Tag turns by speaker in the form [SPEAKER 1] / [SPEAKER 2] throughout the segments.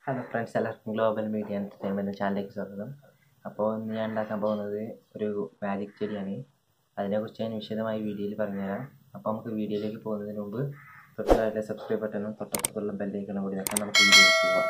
[SPEAKER 1] hello friends എല്ലാവർക്കും Global Media Entertainment ചാനലിലേക്ക് സ്വാഗതം അപ്പോൾ ഇന്ന് ഞാൻ ഉണ്ടാക്കാൻ പോകുന്നത് ഒരു മാജിക് ചെടിയാണ് അതിനെക്കുറിച്ച് ഞാൻ വിശദമായി വീഡിയോയിൽ പറഞ്ഞുതരാം അപ്പോൾ നമുക്ക് വീഡിയോയിലേക്ക് പോകുന്നതിന് മുമ്പ് തൊട്ടതായിട്ടുള്ള സബ്സ്ക്രൈബ് ബട്ടണും തൊട്ടപ്പുറത്തുള്ള ബെല്ലൈക്കണം കൂടി വെക്കാൻ നമുക്ക് വീഡിയോയിലേക്ക് പോകാം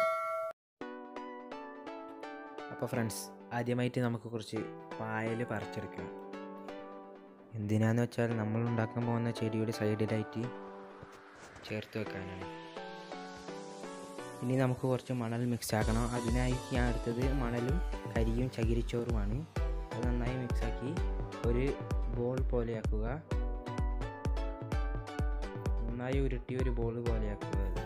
[SPEAKER 2] അപ്പോൾ ഫ്രണ്ട്സ് ആദ്യമായിട്ട് നമുക്ക് കുറച്ച് പായൽ പറിച്ചെടുക്കുക എന്തിനാന്ന് വെച്ചാൽ നമ്മൾ ഉണ്ടാക്കാൻ പോകുന്ന ചെടിയുടെ സൈഡിലായിട്ട് ചേർത്ത് വെക്കാനാണ് ഇനി നമുക്ക് കുറച്ച് മണൽ മിക്സ് ആക്കണം അതിനായി ഞാൻ എടുത്തത് മണലും കരിയും ചകിരിച്ചോറുമാണ് അത് നന്നായി മിക്സാക്കി ഒരു ബോൾ പോലെയാക്കുക നന്നായി ഉരുട്ടി ഒരു ബോൾ പോലെയാക്കുക അത്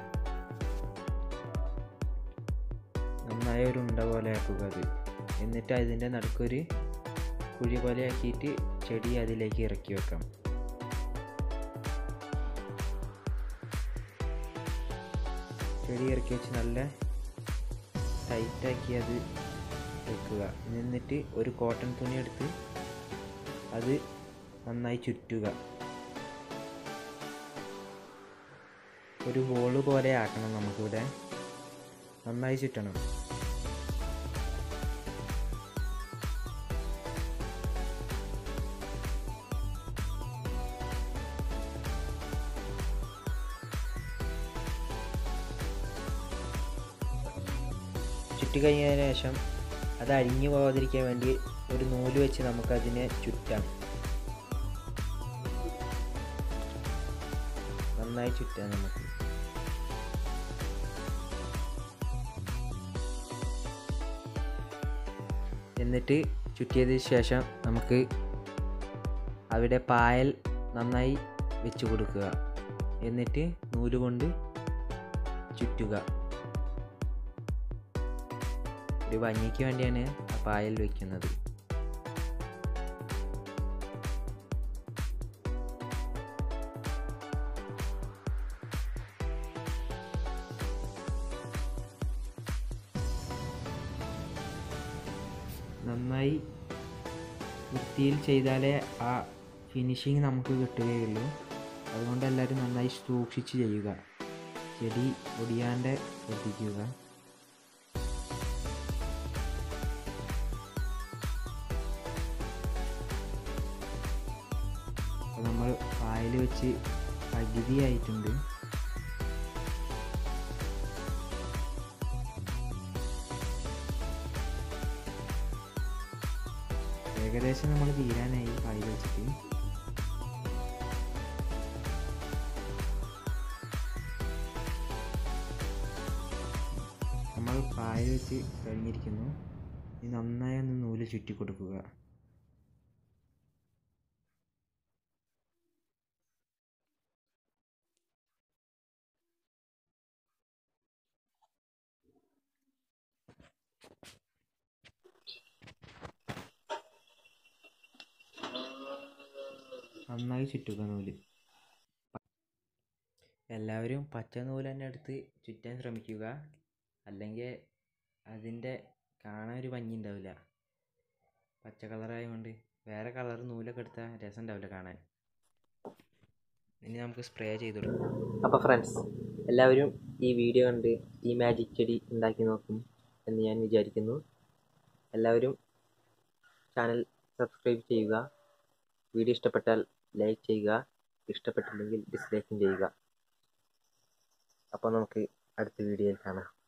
[SPEAKER 2] നന്നായി ഒരു ഉണ്ട പോലെ ആക്കുക അത് എന്നിട്ട് അതിൻ്റെ നടുക്കൊരു കുഴി പോലെ ആക്കിയിട്ട് ചെടി അതിലേക്ക് ഇറക്കി വെക്കാം ചെടി ഇറക്കി വെച്ച് നല്ല ടൈറ്റാക്കി അത് വെക്കുക എന്നിട്ട് ഒരു കോട്ടൺ തുണി എടുത്ത് അത് നന്നായി ചുറ്റുക ഒരു ബോള് പോലെ ആക്കണം നമുക്കിവിടെ നന്നായി ചുറ്റണം ചുറ്റി കഴിഞ്ഞതിന് ശേഷം അത് അഴിഞ്ഞു പോകാതിരിക്കാൻ വേണ്ടി ഒരു നൂല് വെച്ച് നമുക്കതിനെ ചുറ്റാം നന്നായി ചുറ്റാം നമുക്ക് എന്നിട്ട് ചുറ്റിയതിന് ശേഷം നമുക്ക് അവിടെ പായൽ നന്നായി വെച്ച് കൊടുക്കുക എന്നിട്ട് നൂല് കൊണ്ട് ചുറ്റുക ഒരു ഭംഗിക്ക് വേണ്ടിയാണ് ആ പായൽ വെക്കുന്നത് നന്നായി വൃത്തിയിൽ ചെയ്താലേ ആ ഫിനിഷിങ് നമുക്ക് കിട്ടുകയുള്ളൂ അതുകൊണ്ട് എല്ലാവരും നന്നായി സൂക്ഷിച്ച് ചെയ്യുക ചെടി ഒടിയാണ്ട് ശ്രദ്ധിക്കുക അപ്പോൾ നമ്മൾ പായൽ വെച്ച് പകുതിയായിട്ടുണ്ട് ഏകദേശം നമ്മൾ തീരാനായി പായൽ വെച്ചിട്ട് നമ്മൾ പായൽ വെച്ച് കഴിഞ്ഞിരിക്കുന്നു ഇനി നന്നായി ഒന്ന് നൂല് ചുറ്റി കൊടുക്കുക നന്നായി ചുറ്റുക നൂല് എല്ലാവരും പച്ച നൂല് തന്നെ എടുത്ത് ചുറ്റാൻ ശ്രമിക്കുക അല്ലെങ്കിൽ അതിൻ്റെ കാണാൻ ഒരു ഭംഗി ഉണ്ടാവില്ല പച്ച കളറായതുകൊണ്ട് വേറെ കളർ നൂലൊക്കെ എടുത്താൽ രസം ഉണ്ടാവില്ല കാണാൻ ഇനി നമുക്ക് സ്പ്രേ ചെയ്ത് കൊടുക്കാം
[SPEAKER 1] അപ്പോൾ ഫ്രണ്ട്സ് എല്ലാവരും ഈ വീഡിയോ കണ്ട് ഈ മാജിക് ചെടി ഉണ്ടാക്കി നോക്കും എന്ന് ഞാൻ വിചാരിക്കുന്നു എല്ലാവരും ചാനൽ സബ്സ്ക്രൈബ് ചെയ്യുക വീഡിയോ ഇഷ്ടപ്പെട്ടാൽ ലൈക്ക് ചെയ്യുക ഇഷ്ടപ്പെട്ടില്ലെങ്കിൽ ഡിസ്ലൈക്കും ചെയ്യുക അപ്പോൾ നമുക്ക് അടുത്ത വീഡിയോയിൽ കാണാം